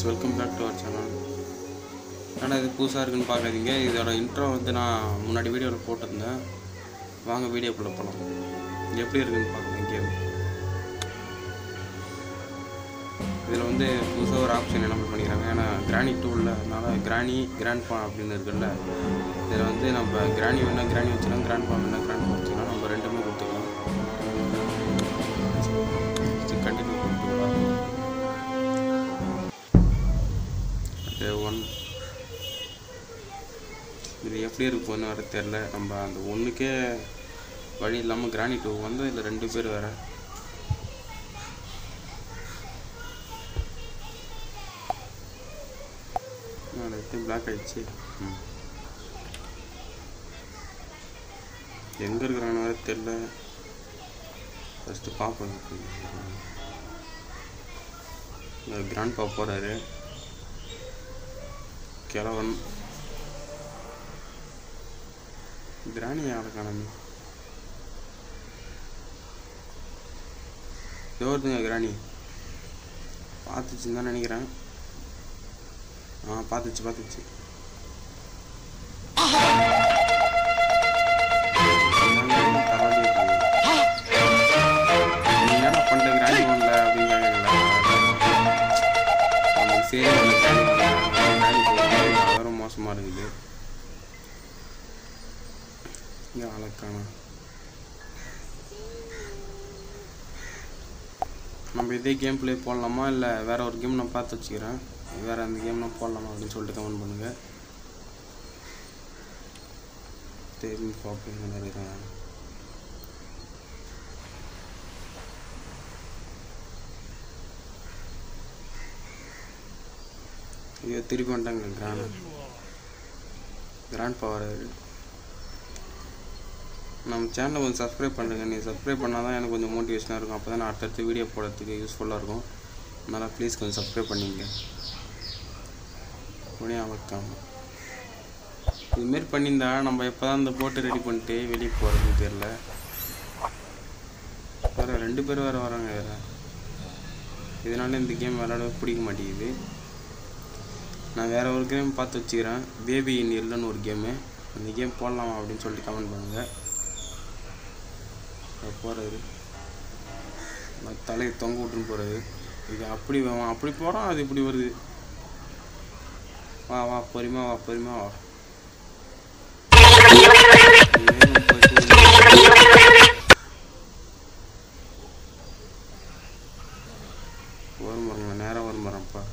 Guys welcome back to our channel ஆனால் இது புதுசாக இருக்குன்னு பார்க்காதீங்க இதோட இன்ட்ரோ வந்து நான் முன்னாடி வீடியோவில் போட்டிருந்தேன் வாங்க வீடியோக்குள்ளே போகலாம் எப்படி இருக்குன்னு பார்க்கலாம் கேம் இதில் வந்து புதுசாக ஒரு ஆப்ஷன் என்ன பண்ணிக்கிறாங்க ஏன்னா கிராணி டூலில் அதனால கிராணி கிராண்ட்பா அப்படின்னு இருக்குல்ல இதில் வந்து நம்ம கிராணி வேணால் கிராணி வச்சுக்கலாம் கிராண்ட்பா வேணால் கிராண்ட்பா வச்சுக்கலாம் நம்ம ரெண்டுமே கொடுத்துக்கலாம் கண்டினியூ கொடுத்துக்கலாம் ஓகே ஒன் இது எப்படி இருக்கும்னு வர தெரில நம்ம அந்த ஒன்றுக்கே வழி இல்லாமல் கிராணி டூ வந்து இதில் ரெண்டு பேர் வேறு எடுத்து பிளாக் ஆயிடுச்சு ம் எங்கே இருக்கிறான்னு வேறு தெரில ஃபஸ்ட்டு பார்ப்போம் கிராண்ட் பா போகிறாரு கிழவன் கிராணி யாரை காணாம வருதுங்க கிராணி பார்த்துச்சுன்னு தான் நினைக்கிறேன் ஆ பார்த்துச்சு பார்த்துச்சு நீ என்ன பண்ணுற கிராணி ஒன்ல அப்படின்னு கேட்குறீங்களா நமக்கு சரி ஒன்று கிராணி கிராணி போகிறது மோசமாக இருக்குது இங்கே ஆளக்கான நம்ம இதே கேம் ப்ளே போடலாமா இல்லை வேற ஒரு கேம் நான் பார்த்து வச்சுக்கிறேன் வேற அந்த கேம் நான் போடலாமா அப்படின்னு சொல்லிட்டு கமெண்ட் பண்ணுங்க தேவி பார்ப்பீங்க நிறைய ஐயோ திருப்பி வந்துட்டாங்க கிராண்ட் கிராண்ட் பவர் நம்ம சேனலை கொஞ்சம் சப்ஸ்கிரைப் பண்ணுங்க நீ சப்ஸ்கிரைப் பண்ணால் தான் எனக்கு கொஞ்சம் மோட்டிவேஷனாக இருக்கும் அப்போ தான் நான் அடுத்தடுத்து வீடியோ போடுறதுக்கு யூஸ்ஃபுல்லாக இருக்கும் அதனால் ப்ளீஸ் கொஞ்சம் சப்ஸ்கிரைப் பண்ணிங்க உடனே அவக்காம இதுமாரி பண்ணியிருந்தா நம்ம எப்போ தான் இந்த போட்டு ரெடி பண்ணிட்டு வெளியே போகிறது தெரில வேறு ரெண்டு பேர் வேறு வராங்க வேறு இதனால இந்த கேம் விளையாட பிடிக்க மாட்டேங்குது நான் வேறு ஒரு கேம் பார்த்து வச்சுக்கிறேன் பேபி இன் இல்லைன்னு ஒரு கேமு அந்த கேம் போடலாமா அப்படின்னு சொல்லிட்டு கமெண்ட் பண்ணுங்கள் போகிறாரு தலையை தொங்க விட்டுன்னு போகிறது இது அப்படி வா- அப்படி போகிறான் அது இப்படி வருது வா வா பொறுமையா வா பொறுமையா வா வேகம் போயிட்டு வரும் பாருங்க நேரம் வரும் பாருங்கப்பா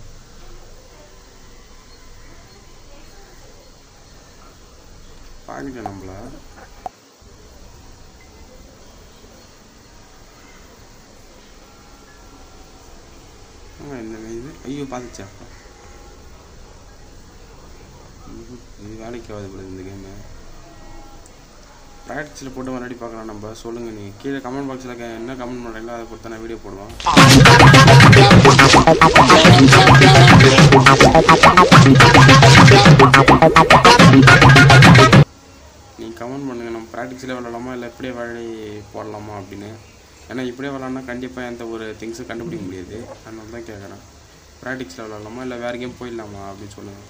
பார்க்கல நம்மள ஆ, என்ன இது ஐயோ பார்த்துச்சா ம்ஹும். இது வேலைக்கு ஆகுது போல இந்த கேமு ப்ராக்டிஸில் போட்டு மறுபடி பார்க்கலாம் நம்ம சொல்லுங்கள் நீ கீழே கமெண்ட் பாக்ஸில் என்ன கமெண்ட் பண்ணுறீங்களோ அதை பொறுத்த நான் வீடியோ போடுவோம் நீங்கள் கமெண்ட் பண்ணுங்கள் நம்ம ப்ராக்டிஸில் விளாடலாமா இல்லை இப்படியே விளையாடி போடலாமா அப்படின்னு ஏன்னா இப்படியே விளாட்னா கண்டிப்பாக எந்த ஒரு திங்ஸும் கண்டுபிடிக்க முடியாது அதனால தான் கேட்குறேன் ப்ராக்டிஸில் விளாட்லாமா இல்லை வேறு கேம் போயிடலாமா அப்படின்னு சொல்லுங்கள்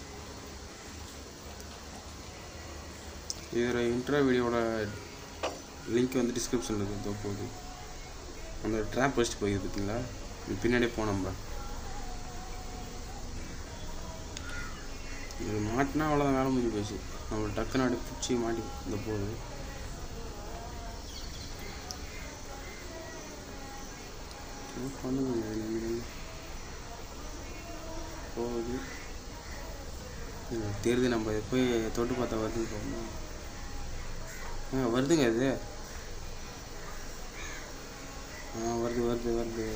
இதோட இன்ட்ரோ வீடியோட லிங்க் வந்து டிஸ்கிரிப்ஷனில் இருக்குது போகுது அந்த ட்ராப் வச்சுட்டு போயிது பார்த்தீங்களா இது பின்னாடியே போனோம் நம்ம இது மாட்டினா அவ்வளோதான் வேலை முடிஞ்சு போச்சு நம்ம டக்குன்னு அடி பிடிச்சி மாட்டி இந்த போகுது என்ன பண்ணுங்க நீங்க? போகுது இது தெரியுது நம்ம போய் தொட்டு பார்த்தா வருதுன்னு போகணும் ஆ வருதுங்க இது ஆ வருது வருது வருது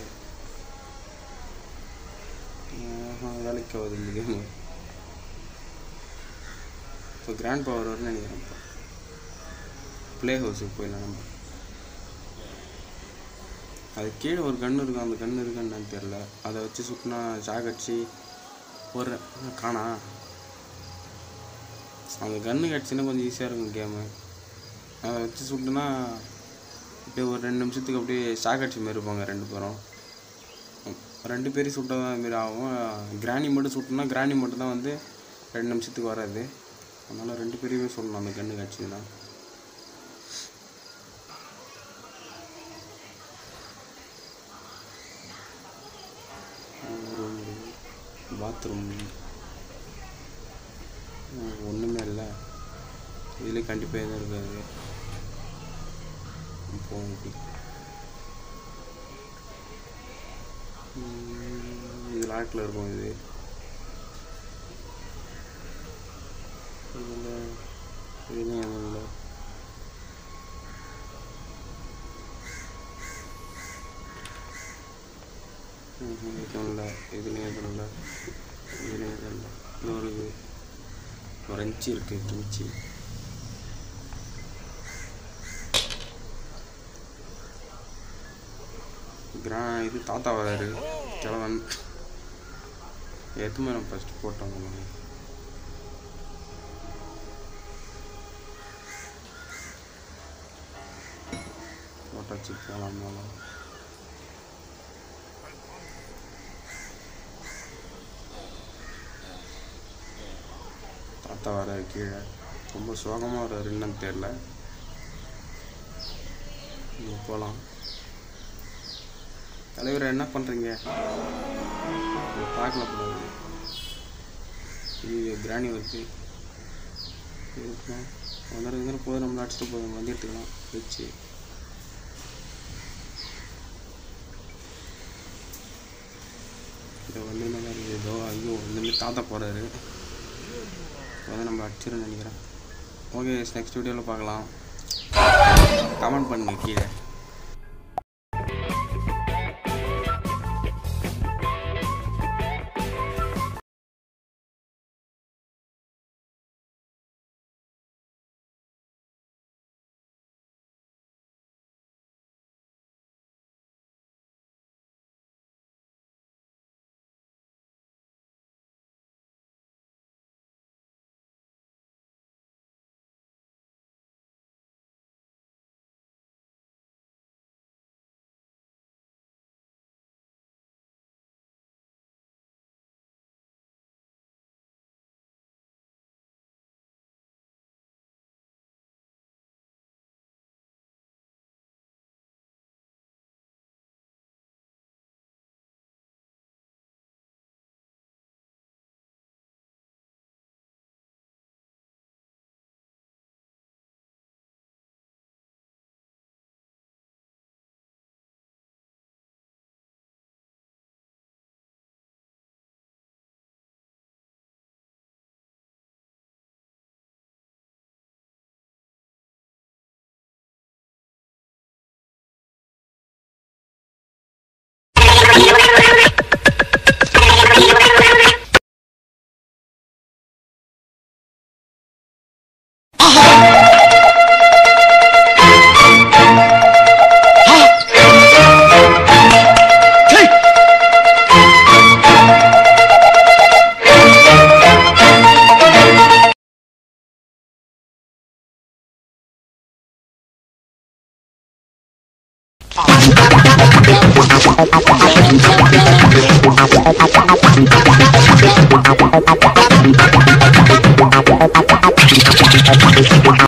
ஆஹா, வேலைக்கு ஆகுது இந்த கேமு இப்போ கிராண்ட் பவர் வரும்னு நினைக்கிறேன் இப்போ ப்ளே ஹவுஸுக்கு போயிடலாம் நம்ம அது கீழே ஒரு கன்று இருக்கும் அந்த கன்று இருக்கான்னு தெரில அதை வச்சு சுட்டினா ஷாக் அடிச்சு ஒரு காணா அந்த கன்று கிடச்சின்னா கொஞ்சம் ஈஸியாக இருக்கும் கேமு அதை வச்சு சுட்டுனா அப்படியே ஒரு ரெண்டு நிமிஷத்துக்கு அப்படியே ஷாக் அடிச்ச மாதிரி இருப்பாங்க ரெண்டு பேரும் ரெண்டு பேரும் சுட்டால் தான் இதுமாரி ஆகும் கிராணி மட்டும் சுட்டோம்னா கிராணி மட்டும் தான் வந்து ரெண்டு நிமிஷத்துக்கு வராது அதனால் ரெண்டு பேரையுமே சொல்லணும் அந்த கன்று கிடச்சிதுன்னா பாத்ரூம் ஒன்றுமே இல்லை இதில் கண்டிப்பாக எதுவும் இருக்காது போகும் இப்படி உம், இது லாக்கில் இருக்கும் இது இதில் இதுலேயும் எதுவும் இல்லை ம்ஹும், எதுவும் இல்லை இதுலேயும் எதுவும் இல்லை இதுலேயும் எதுவும் இல்லை இது ஒரு இது ஒரு இன்ச்சு இருக்குது இன்ச்சு கிரா இது தாத்தா வராரு கிழவன் எதுவுமே நம்ம ஃபஸ்ட்டு போட்டோம் நம்ம. போட்டாச்சு போகலாம் போகலாம் தாத்தா வராரு கீழே ரொம்ப சோகமாக வர்றாரு என்னன்னு தெரில போகலாம் தலைவர் என்ன பண்ணுறீங்க பார்க்கல கூடாது இது கிராணி வருது இருக்கும் வந்துடும் இருந்தாலும் போதும் நம்மளை அடிச்சுட்டு போதும் வந்து எடுத்துக்கலாம் வச்சு இதை வந்து என்ன மாதிரி ஏதோ ஐயோ இந்தமாரி தாத்தா போகிறாரு வந்து நம்ம அடிச்சிருன்னு நினைக்கிறேன் ஓகே நெக்ஸ்ட் வீடியோவில் பார்க்கலாம் கமெண்ட் பண்ணுங்க கீழே